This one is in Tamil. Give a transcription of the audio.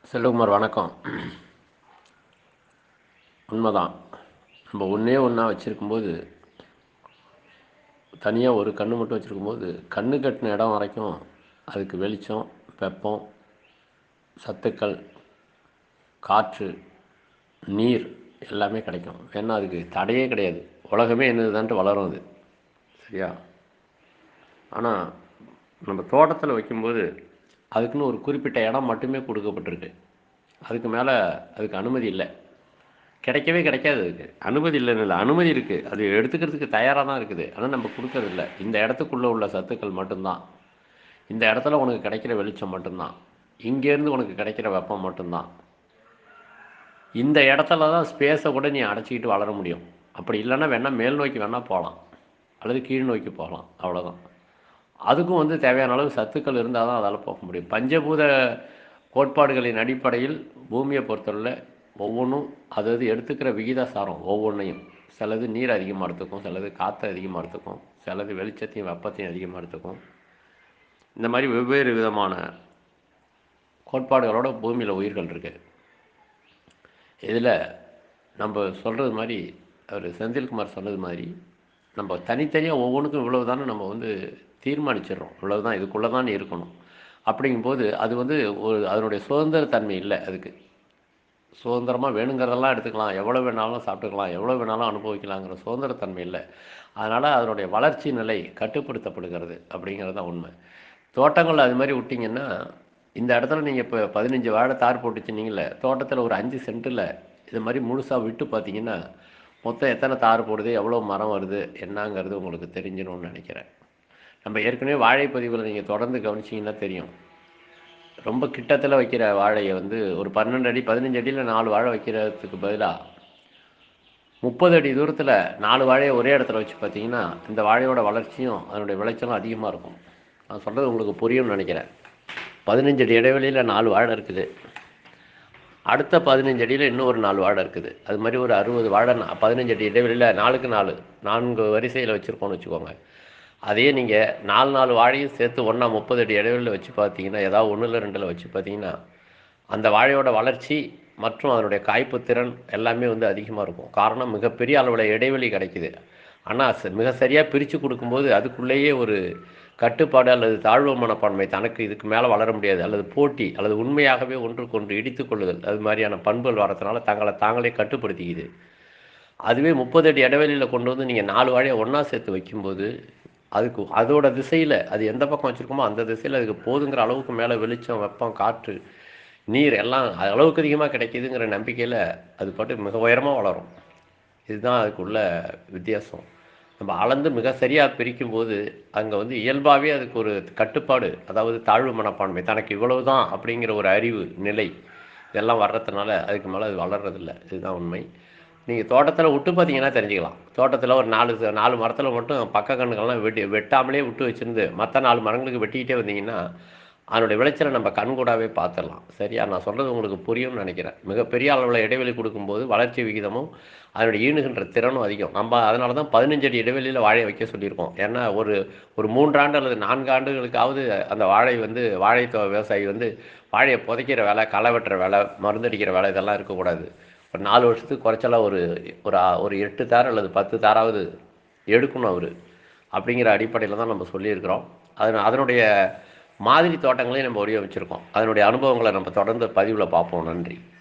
செல்வகுமார் வணக்கம் உண்மைதான் நம்ம ஒன்றே ஒன்றா வச்சுருக்கும்போது தனியாக ஒரு கன்று மட்டும் வச்சுருக்கும்போது கன்று கட்டின இடம் வரைக்கும் அதுக்கு வெளிச்சம் வெப்பம் சத்துக்கள் காற்று நீர் எல்லாமே கிடைக்கும் ஏன்னா அதுக்கு தடையே கிடையாது உலகமே என்னதுதான்ட்டு வளரும் அது சரியா ஆனால் நம்ம தோட்டத்தில் வைக்கும்போது அதுக்குன்னு ஒரு குறிப்பிட்ட இடம் மட்டுமே கொடுக்கப்பட்டிருக்கு அதுக்கு மேலே அதுக்கு அனுமதி இல்லை கிடைக்கவே கிடைக்காது அதுக்கு அனுமதி இல்லைன்னு இல்லை அனுமதி இருக்குது அது எடுத்துக்கிறதுக்கு தயாராக தான் இருக்குது ஆனால் நம்ம கொடுக்கறது இல்லை இந்த இடத்துக்குள்ளே உள்ள சத்துக்கள் மட்டும்தான் இந்த இடத்துல உனக்கு கிடைக்கிற வெளிச்சம் மட்டும்தான் இங்கேருந்து உனக்கு கிடைக்கிற வெப்பம் மட்டும்தான் இந்த இடத்துல தான் ஸ்பேஸை கூட நீ அடைச்சிக்கிட்டு வளர முடியும் அப்படி இல்லைன்னா வேணால் மேல் நோக்கி வேணால் போகலாம் அல்லது கீழ் நோக்கி போகலாம் அவ்வளோதான் அதுக்கும் வந்து தேவையான அளவு சத்துக்கள் இருந்தால் தான் அதால் போக முடியும் பஞ்சபூத கோட்பாடுகளின் அடிப்படையில் பூமியை பொறுத்தவரை ஒவ்வொன்றும் அதாவது எடுத்துக்கிற விகிதாசாரம் ஒவ்வொன்றையும் சிலது நீர் அதிகமாக எடுத்துக்கும் சிலது காற்று அதிகமாக எடுத்துக்கும் சிலது வெளிச்சத்தையும் வெப்பத்தையும் அதிகமாக எடுத்துக்கும் இந்த மாதிரி வெவ்வேறு விதமான கோட்பாடுகளோட பூமியில் உயிர்கள் இருக்குது இதில் நம்ம சொல்கிறது மாதிரி அவர் செந்தில்குமார் சொன்னது மாதிரி நம்ம தனித்தனியாக ஒவ்வொன்றுக்கும் இவ்வளவு தானே நம்ம வந்து தீர்மானிச்சிடுறோம் இவ்வளவு தான் இதுக்குள்ளே தான் இருக்கணும் அப்படிங்கும்போது அது வந்து ஒரு அதனுடைய சுதந்திர தன்மை இல்லை அதுக்கு சுதந்திரமாக வேணுங்கிறதெல்லாம் எடுத்துக்கலாம் எவ்வளோ வேணாலும் சாப்பிட்டுக்கலாம் எவ்வளோ வேணாலும் அனுபவிக்கலாங்கிற சுதந்திரத்தன்மை இல்லை அதனால் அதனுடைய வளர்ச்சி நிலை கட்டுப்படுத்தப்படுகிறது அப்படிங்கிறது தான் உண்மை தோட்டங்கள் அது மாதிரி விட்டிங்கன்னா இந்த இடத்துல நீங்கள் இப்போ பதினஞ்சு வாழை தார் போட்டு வச்சுருந்தீங்கள தோட்டத்தில் ஒரு அஞ்சு சென்ட்டில் இது மாதிரி முழுசாக விட்டு பார்த்தீங்கன்னா மொத்தம் எத்தனை தார் போடுது எவ்வளோ மரம் வருது என்னங்கிறது உங்களுக்கு தெரிஞ்சிடும்னு நினைக்கிறேன் நம்ம ஏற்கனவே வாழைப்பதிவில் நீங்கள் தொடர்ந்து கவனிச்சிங்கன்னா தெரியும் ரொம்ப கிட்டத்தில் வைக்கிற வாழையை வந்து ஒரு பன்னெண்டு அடி பதினஞ்சு அடியில் நாலு வாழை வைக்கிறதுக்கு பதிலாக முப்பது அடி தூரத்தில் நாலு வாழையை ஒரே இடத்துல வச்சு பார்த்தீங்கன்னா இந்த வாழையோட வளர்ச்சியும் அதனுடைய விளைச்சலும் அதிகமாக இருக்கும் நான் சொல்கிறது உங்களுக்கு புரியும்னு நினைக்கிறேன் பதினஞ்சு அடி இடைவெளியில் நாலு வாழை இருக்குது அடுத்த பதினஞ்சு அடியில் இன்னும் ஒரு நாலு வாழை இருக்குது அது மாதிரி ஒரு அறுபது வாழை பதினஞ்சு அடி இடைவெளியில் நாலுக்கு நாலு நான்கு வரிசையில் வச்சுருக்கோன்னு வச்சுக்கோங்க அதையே நீங்கள் நாலு நாலு வாழையும் சேர்த்து ஒன்றா முப்பது அடி இடைவெளியில் வச்சு பார்த்தீங்கன்னா ஏதாவது ஒன்றில் ரெண்டில் வச்சு பார்த்தீங்கன்னா அந்த வாழையோட வளர்ச்சி மற்றும் அதனுடைய காய்ப்பு திறன் எல்லாமே வந்து அதிகமாக இருக்கும் காரணம் மிகப்பெரிய அளவில் இடைவெளி கிடைக்குது ஆனால் மிக சரியாக பிரித்து கொடுக்கும்போது அதுக்குள்ளேயே ஒரு கட்டுப்பாடு அல்லது தாழ்வு மனப்பான்மை தனக்கு இதுக்கு மேலே வளர முடியாது அல்லது போட்டி அல்லது உண்மையாகவே ஒன்றுக்கொன்று இடித்து கொள்ளுதல் அது மாதிரியான பண்புகள் வரதுனால தங்களை தாங்களே கட்டுப்படுத்திக்குது அதுவே முப்பது அடி இடைவெளியில் கொண்டு வந்து நீங்கள் நாலு வாழையை ஒன்றா சேர்த்து வைக்கும்போது அதுக்கு அதோட திசையில் அது எந்த பக்கம் வச்சுருக்கோமோ அந்த திசையில் அதுக்கு போதுங்கிற அளவுக்கு மேலே வெளிச்சம் வெப்பம் காற்று நீர் எல்லாம் அளவுக்கு அதிகமாக கிடைக்கிதுங்கிற நம்பிக்கையில் அது பாட்டு மிக உயரமாக வளரும் இதுதான் அதுக்குள்ள வித்தியாசம் நம்ம அளந்து மிக சரியாக பிரிக்கும்போது அங்கே வந்து இயல்பாகவே அதுக்கு ஒரு கட்டுப்பாடு அதாவது தாழ்வு மனப்பான்மை தனக்கு இவ்வளவு தான் அப்படிங்கிற ஒரு அறிவு நிலை இதெல்லாம் வர்றதுனால அதுக்கு மேலே அது வளர்றதில்ல இதுதான் உண்மை நீங்கள் தோட்டத்தில் விட்டு பார்த்தீங்கன்னா தெரிஞ்சுக்கலாம் தோட்டத்தில் ஒரு நாலு நாலு மரத்தில் மட்டும் பக்க கண்ணுகள்லாம் வெட்டி வெட்டாமலே விட்டு வச்சுருந்து மற்ற நாலு மரங்களுக்கு வெட்டிக்கிட்டே வந்தீங்கன்னா அதனுடைய விளைச்சலை நம்ம கண்கூடாவே பார்த்துடலாம் சரியா நான் சொல்கிறது உங்களுக்கு புரியும்னு நினைக்கிறேன் மிகப்பெரிய அளவில் இடைவெளி கொடுக்கும்போது வளர்ச்சி விகிதமும் அதனுடைய ஈணுகின்ற திறனும் அதிகம் நம்ம அதனால தான் பதினஞ்சு அடி இடைவெளியில் வாழை வைக்க சொல்லியிருக்கோம் ஏன்னா ஒரு ஒரு மூன்றாண்டு அல்லது நான்கு ஆண்டுகளுக்காவது அந்த வாழை வந்து வாழை விவசாயி வந்து வாழையை புதைக்கிற வேலை களை வெட்டுற வேலை மருந்தடிக்கிற வேலை இதெல்லாம் இருக்கக்கூடாது ஒரு நாலு வருஷத்துக்கு குறைச்சலாம் ஒரு ஒரு ஒரு எட்டு தார் அல்லது பத்து தாராவது எடுக்கணும் அவர் அப்படிங்கிற அடிப்படையில் தான் நம்ம சொல்லியிருக்கிறோம் அது அதனுடைய மாதிரி தோட்டங்களையும் நம்ம வடிவமைச்சிருக்கோம் அதனுடைய அனுபவங்களை நம்ம தொடர்ந்து பதிவில் பார்ப்போம் நன்றி